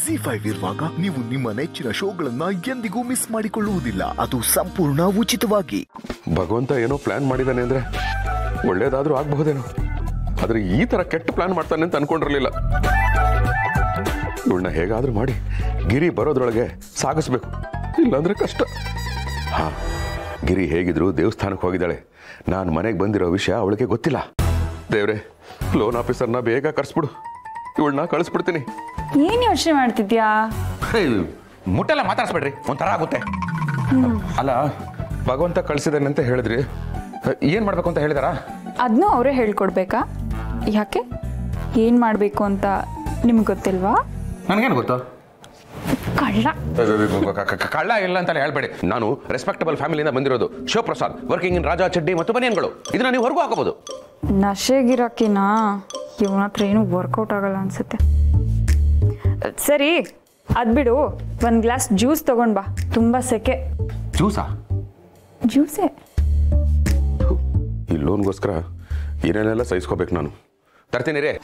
G five ಇರುವಾಗ ನೀವು ನಿಮ್ಮ ನೆಚ್ಚಿನ ಶೋಗಳನ್ನ ಎಂದಿಗೂ ಮಿಸ್ ಮಾಡಿಕೊಳ್ಳುವುದಿಲ್ಲ ಅದು ಸಂಪೂರ್ಣ ಉಚಿತವಾಗಿ ಭಗವಂತ ಏನೋ ಪ್ಲಾನ್ ಮಾಡಿದಾನೆ ಅಂದ್ರೆ ಒಳ್ಳೇದಾದ್ರೂ ಆಗಬಹುದೇನೋ ಆದ್ರೆ ಈ ತರ ಕೆಟ್ಟ ಪ್ಲಾನ್ ಮಾಡ್ತಾನೆ ಅಂತ ಅನ್ಕೊಂಡಿರ್ಲಿಲ್ಲ ಇವಳನ್ನ ಹೇಗಾದ್ರೂ ಮಾಡಿ ಗಿರಿ ಬರೋದ್ರೊಳಗೆ ಸಾಗಿಸ್ಬೇಕು ಇಲ್ಲಾಂದ್ರೆ ಕಷ್ಟ ಹಾ ಗಿರಿ ಹೇಗಿದ್ರು ದೇವಸ್ಥಾನಕ್ಕೆ ಹೋಗಿದ್ದಾಳೆ ನಾನು ಮನೆಗೆ ಬಂದಿರೋ ವಿಷಯ ಅವಳಿಗೆ ಗೊತ್ತಿಲ್ಲ ದೇವ್ರೆ ಲೋನ್ ಆಫೀಸರ್ನ ಬೇಗ ಕರ್ಸ್ಬಿಡು ಇವಳನ್ನ ಕಳಿಸ್ಬಿಡ್ತೀನಿ ಏನ್ ಯೋಚನೆ ಮಾಡ್ತಿದ್ಯಾ ಮುಟ್ಟೆಲ್ಲ ಮಾತಾಡ್ಸ್ಬೇಡ್ರಿ ಒಂಥರ ಆಗುತ್ತೆ ಅಲ್ಲ ಭಗವಂತ ಕಳ್ಸಿದಾನೆ ಅಂತ ಹೇಳಿದ್ರಿ ಏನ್ ಮಾಡ್ಬೇಕು ಅಂತ ಹೇಳಿದಾರ ಅದನ್ನೂ ಅವರೇ ಹೇಳ್ಕೊಡ್ಬೇಕಾ ಯಾಕೆ ಏನ್ ಮಾಡ್ಬೇಕು ಅಂತ ನಿಮ್ಗೆ ಗೊತ್ತಿಲ್ವಾ ನನ್ಗೇನು ಗೊತ್ತು ಕಳ್ಳ ಕ- ಕ- ಕಳ್ಳ ಇಲ್ಲ ಅಂತ ಹೇಳ್ಬೇಡಿ ನಾನು ರೆಸ್ಪೆಕ್ಟಬಲ್ ಫ್ಯಾಮಿಲಿಯಿಂದ ಬಂದಿರೋದು ಶಿವಪ್ರಸಾದ್ ವರ್ಕಿಂಗ್ ಇನ್ ರಾಜಾ ಚಡ್ಡಿ ಮತ್ತು ಬನಿಯನ್ಗಳು ಇದನ್ನ ನೀವು ಹೊರಗೂ ಹಾಕೋಬಹುದು ನಶೆಗಿರಕ್ಕಿನ ಇವನ ಹತ್ರ ಏನು ವರ್ಕೌಟ್ ಆಗಲ್ಲ ಅನ್ಸುತ್ತೆ ಸರಿ ಅದ್ಬಿಡು ಒಂದು ಗ್ಲಾಸ್ ಜ್ಯೂಸ್ ತಗೊಂಡ್ ಬಾ ತುಂಬ ಸೆಕೆ ಜ್ಯೂಸಾ ಜ್ಯೂಸೇ ಈ ಲೋನ್ಗೋಸ್ಕರ ಏನೇನೆಲ್ಲ ಸಹಿಸ್ಕೋಬೇಕು ನಾನು ತರ್ತೀನಿ ರೀ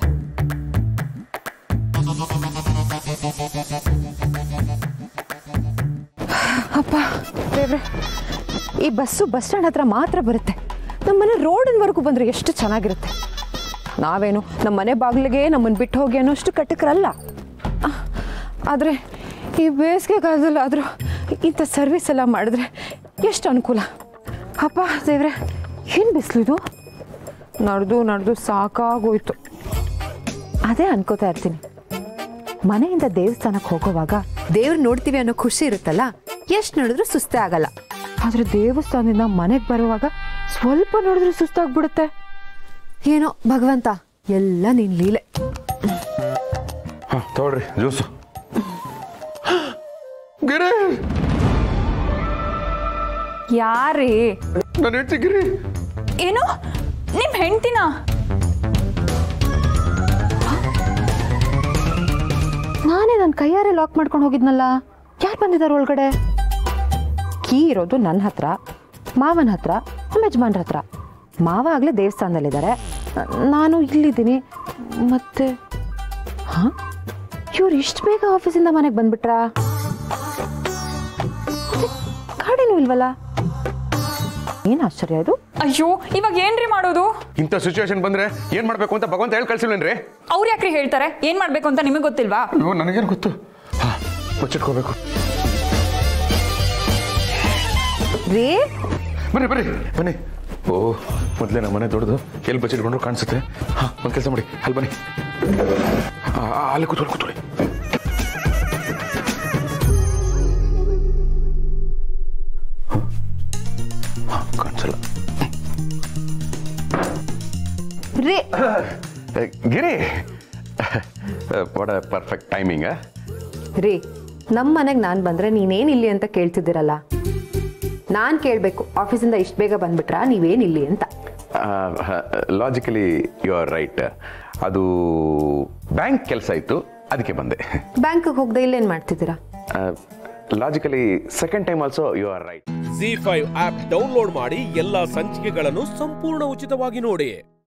ಅಪ್ಪ ದೇವ್ರೆ ಈ ಬಸ್ಸು ಬಸ್ ಸ್ಟ್ಯಾಂಡ್ ಹತ್ರ ಮಾತ್ರ ಬರುತ್ತೆ ನಮ್ಮ ಮನೆ ರೋಡಿನವರೆಗೂ ಬಂದರೆ ಎಷ್ಟು ಚೆನ್ನಾಗಿರುತ್ತೆ ನಾವೇನು ನಮ್ಮ ಮನೆ ಬಾಗಿಲಿಗೆ ನಮ್ಮನ್ನು ಬಿಟ್ಟು ಹೋಗಿ ಅನ್ನೋಷ್ಟು ಕಟಕರಲ್ಲ ಆದರೆ ಈ ಬೇಸಿಗೆ ಕಾಲದಲ್ಲಾದರೂ ಇಂಥ ಸರ್ವಿಸ್ ಎಲ್ಲ ಮಾಡಿದ್ರೆ ಎಷ್ಟು ಅನುಕೂಲ ಅಪ್ಪ ದೇವ್ರೆ ಏನು ಬಿಸಿಲಿದು ನಡೆದು ನಡೆದು ಸಾಕಾಗೋಯ್ತು ಅದೇ ಅನ್ಕೋತಾ ಇರ್ತೀನಿ ಮನೆಯಿಂದ ದೇವಸ್ಥಾನಕ್ಕೆ ಹೋಗೋವಾಗ ದೇವ್ರು ನೋಡ್ತೀವಿ ಅನ್ನೋ ಖುಷಿ ಇರುತ್ತಲ್ಲ ಎಷ್ಟು ನೋಡಿದ್ರು ಸುಸ್ತೇ ಆಗಲ್ಲ ಆದ್ರೆ ದೇವಸ್ಥಾನದಿಂದ ಮನೆಗೆ ಬರುವಾಗ ಸ್ವಲ್ಪ ನೋಡಿದ್ರೆ ಸುಸ್ತಾಗ್ಬಿಡುತ್ತೆ ಏನೋ ಭಗವಂತ ಎಲ್ಲ ನಿನ್ ಲೀಲೆ ಹಾ ತಗೊಳ್ರಿ ಜ್ಯೂಸು ಗಿರಿ ಯಾರೇ ನನ್ನ ಹೆಂಡತಿ ಗಿರಿ ಏನು ನಿಮ್ ಹೆಂಡ್ತಿನ ನಾನೇ ನನ್ನ ಕೈಯಾರೆ ಲಾಕ್ ಮಾಡ್ಕೊಂಡು ಹೋಗಿದ್ನಲ್ಲ ಯಾರು ಬಂದಿದ್ದಾರೆ ಒಳಗಡೆ ಕೀ ಇರೋದು ನನ್ನ ಹತ್ರ ಮಾವನ ಹತ್ರ ನಮ್ಮ ಯಜಮಾನ್ರ ಹತ್ರ ಮಾವ ಆಗಲೇ ದೇವಸ್ಥಾನದಲ್ಲಿದ್ದಾರೆ ನಾನು ಇಲ್ಲಿದ್ದೀನಿ ಮತ್ತೆ ಹಾಂ ಇವ್ರು ಇಷ್ಟು ಬೇಗ ಆಫೀಸಿಂದ ಮನೆಗೆ ಬಂದ್ಬಿಟ್ರಾ ಗಾಡಿನೂ ಇಲ್ವಲ್ಲ ಏನು ಆಶ್ಚರ್ಯ ಇದು ಅಯ್ಯೋ ಇವಾಗ ಏನ್ರಿ ಮಾಡೋದು ಇಂಥ ಸಿಚುವೇಶನ್ ಬಂದ್ರೆ ಏನ್ ಮಾಡ್ಬೇಕು ಅಂತ ಭಗವಂತ ಹೇಳಿ ಕಳ್ಸಿಲ್ವೇನ್ರಿ ಅವ್ರು ಯಾಕ್ರಿ ಹೇಳ್ತಾರೆ ಏನ್ ಮಾಡ್ಬೇಕು ಅಂತ ನಿಮಗೆ ಗೊತ್ತಿಲ್ವಾ ಅಯ್ಯೋ ನನಗೇನು ಗೊತ್ತು ಹಾ ಮುಚ್ಚಿಟ್ಕೋಬೇಕು ರೀ ಬರ್ರಿ ಬರ್ರಿ ಬನ್ನಿ ಓ ಮೊದಲೇ ನಮ್ಮ ಮನೆ ದೊಡ್ಡದು ಎಲ್ಲಿ ಬಚ್ಚಿಟ್ಕೊಂಡ್ರು ಕಾಣಿಸುತ್ತೆ ಹಾ ಒಂದು ಕೆಲಸ ಮಾಡಿ ಅಲ್ಲಿ ಬನ್ನಿ ಆ, ಆ, ಅಲ್ಲಿ ಕೂತ್ಕೊಳ್ಳಿ ಕೂತ್ಕೊಳ್ಳಿ ಹಾ, ಕಾಣಿಸಲ್ಲ ರೀ ಏ, ಗಿರಿ ವಾಟ್ ಪರ್ಫೆಕ್ಟ್ ಟೈಮಿಂಗ್ ರೀ ನಮ್ಮ ಮನೆಗೆ ನಾನು ಬಂದರೆ ನೀನೇನು ಇಲ್ಲಿ ಅಂತ ಕೇಳ್ತಿದ್ದೀರಲ್ಲ ನಾನು ಕೇಳಬೇಕು ಆಫೀಸಿಂದ ಇಷ್ಟು ಬೇಗ ಬಂದ್ಬಿಟ್ರಾ ನೀವೇನು ಇಲ್ಲಿ ಅಂತ ಲಾಜಿಕಲಿ ಯು ಆರ್ ರೈಟ್ ಅದು ಬ್ಯಾಂಕ್ ಕೆಲಸ ಇತ್ತು ಅದಕ್ಕೆ ಬಂದೆ ಬ್ಯಾಂಕಿಗೆ ಹೋಗದೆ ಇಲ್ಲೇನು ಮಾಡ್ತಿದ್ದೀರಾ logically second time also you are right Zee five app download ಮಾಡಿ ಎಲ್ಲಾ ಸಂಚಿಕೆಗಳನ್ನು ಸಂಪೂರ್ಣ ಉಚಿತವಾಗಿ ನೋಡಿ